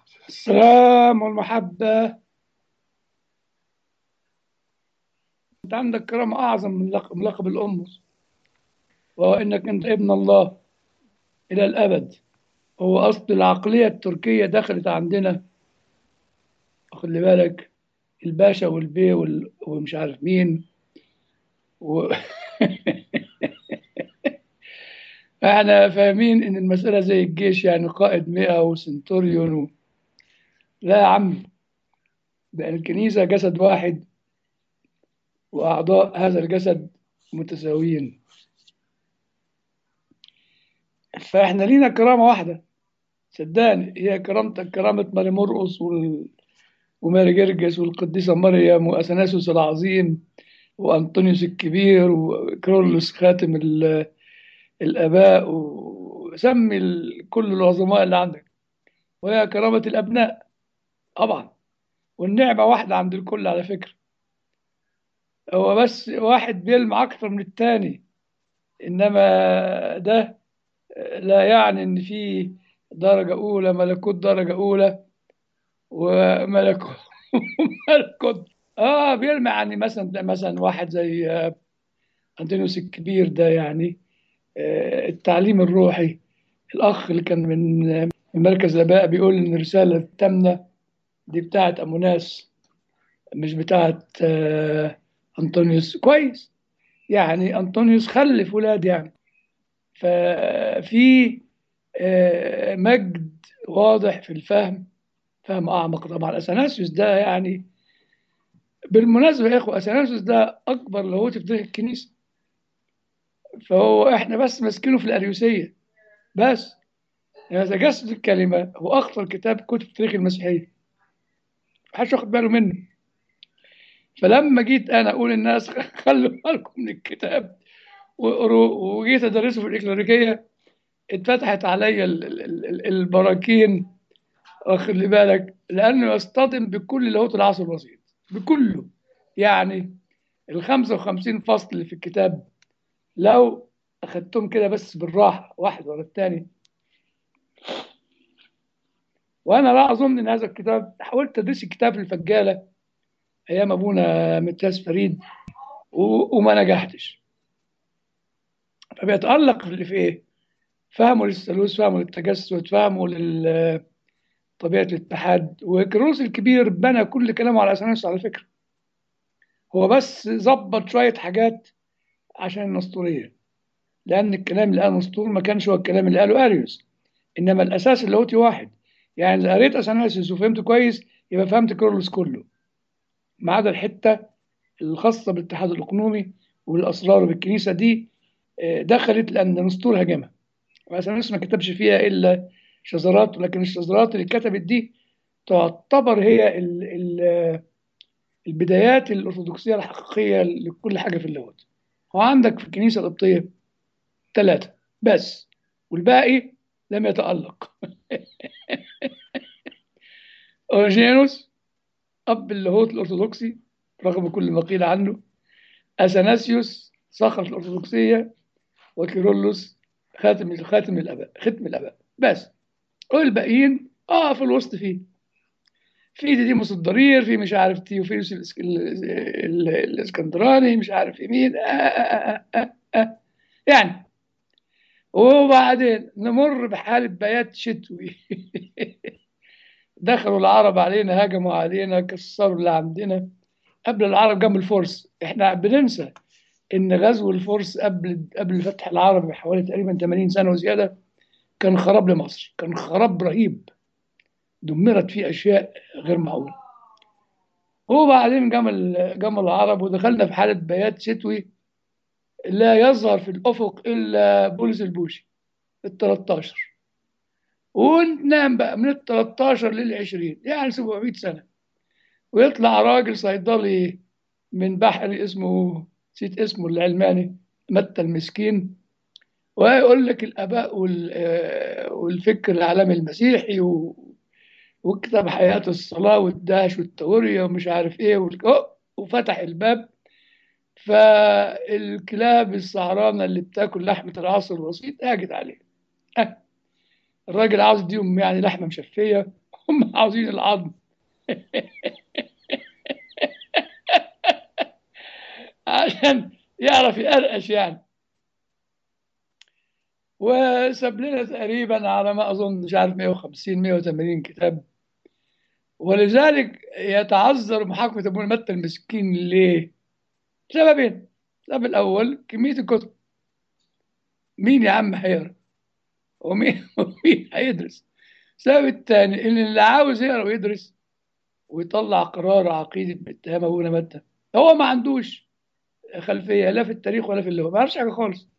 السلام والمحبة أنت عندك كرامة أعظم من لقب, من لقب الأمس وهو إنك أنت ابن الله إلى الأبد هو أصل العقلية التركية دخلت عندنا خد لي بالك الباشا والبي وال... ومش عارف مين و... احنا فاهمين ان المسألة زي الجيش يعني قائد مئة وسنتوريون و... لا يا عم ده الكنيسة جسد واحد وأعضاء هذا الجسد متساويين فإحنا لينا كرامة واحدة صدقني هي كرامتك كرامة ماري مرقس وال... وماري جرجس والقديسة مريم وأثناسيوس العظيم وأنطونيوس الكبير وكرولوس خاتم ال... الآباء وسمي ال... كل العظماء اللي عندك وهي كرامة الأبناء طبعا والنعمة واحدة عند الكل على فكرة هو بس واحد بيلمع أكتر من التاني إنما ده لا يعني إن في درجة أولى ملكوت درجة أولى وملكوت ملكوت آه بيلمع يعني مثلا مثلا واحد زي أنطونيوس الكبير ده يعني التعليم الروحي الأخ اللي كان من مركز الآباء بيقول إن الرسالة التامنة دي بتاعت أموناس مش بتاعت أنطونيوس كويس يعني أنطونيوس خلف ولاد يعني ففي مجد واضح في الفهم فهم أعمق طبعا أثناسيوس ده يعني بالمناسبة يا إخوة أثناسيوس ده أكبر لاهوتي في تاريخ الكنيسة فهو إحنا بس ماسكينه في الأريوسية بس يعني تجسد الكلمة هو أخطر كتاب كتب تاريخ المسيحية محدش واخد باله منه فلما جيت انا اقول للناس خلوا بالكم من الكتاب واقروا وجيت ادرسه في الاكليريكيه اتفتحت عليا البراكين واخد لي بالك لانه يصطدم بكل لاهوت العصر الوسيط بكله يعني ال 55 فصل اللي في الكتاب لو اخدتهم كده بس بالراحه واحد ورا الثاني وانا لا اظن ان هذا الكتاب حاولت ادرس الكتاب في الفجاله ايام ابونا متاس فريد و... وما نجحتش فبيتالق في اللي في ايه فهمه للثالوث فهمه للتجسد فهمه لل طبيعه الاتحاد وكروس الكبير بنى كل كلامه على اثناسيوس على فكره هو بس ظبط شويه حاجات عشان النسطوريه لان الكلام اللي قاله نسطور ما كانش هو الكلام اللي قاله اريوس انما الاساس اللاهوتي واحد يعني اذا قريت اثناسيوس وفهمته كويس يبقى فهمت كيرلس كله ما عدا الحته الخاصه بالاتحاد الاقنومي والاسرار بالكنيسه دي دخلت لان نسطور هاجمها واثناسيوس ما كتبش فيها الا شذرات لكن الشذرات اللي كتبت دي تعتبر هي ال ال البدايات الارثوذكسيه الحقيقيه لكل حاجه في اللاهوت هو عندك في الكنيسه القبطيه ثلاثه بس والباقي لم يتألق أورجينوس أب اللاهوت الأرثوذكسي رغم كل ما قيل عنه أثناسيوس صخرة الأرثوذكسية وكيرلس خاتم خاتم الآباء ختم الآباء بس والباقيين اه في الوسط فيه في ديديموس الضرير في مش عارف تيوفيلوس الاسكندراني مش عارف مين آه آه آه آه يعني وبعدين نمر بحالة بيات شتوي دخلوا العرب علينا هجموا علينا كسروا اللي عندنا قبل العرب جنب الفرس احنا بننسى ان غزو الفرس قبل قبل فتح العرب بحوالي تقريبا 80 سنه وزياده كان خراب لمصر كان خراب رهيب دمرت فيه اشياء غير معقوله وبعدين جم جم العرب ودخلنا في حاله بيات شتوي لا يظهر في الأفق إلا بولس البوشي ال 13 وننام بقى من ال 13 لل 20 يعني 700 سنة ويطلع راجل صيدلي من بحر اسمه نسيت اسمه العلماني متى المسكين ويقول لك الآباء والفكر العالمي المسيحي وكتب حياة الصلاة والدهش والتورية ومش عارف إيه وفتح الباب فالكلاب السهرانه اللي بتاكل لحمه العصر الوسيط هاجت عليه أه. الراجل عاوز يديهم يعني لحمه مشفيه هم عاوزين العظم عشان يعرف يقرقش يعني وساب لنا تقريبا على ما اظن مش عارف 150 180 كتاب ولذلك يتعذر محاكمة ابو متى المسكين ليه؟ سببين السبب الاول كمية الكتب مين يا عم هيقرا؟ ومين ومين هيدرس؟ السبب الثاني ان اللي عاوز يقرا ويدرس ويطلع قرار عقيدة باتهام ابونا متى هو ما عندوش خلفية لا في التاريخ ولا في اللغة ما يعرفش حاجة خالص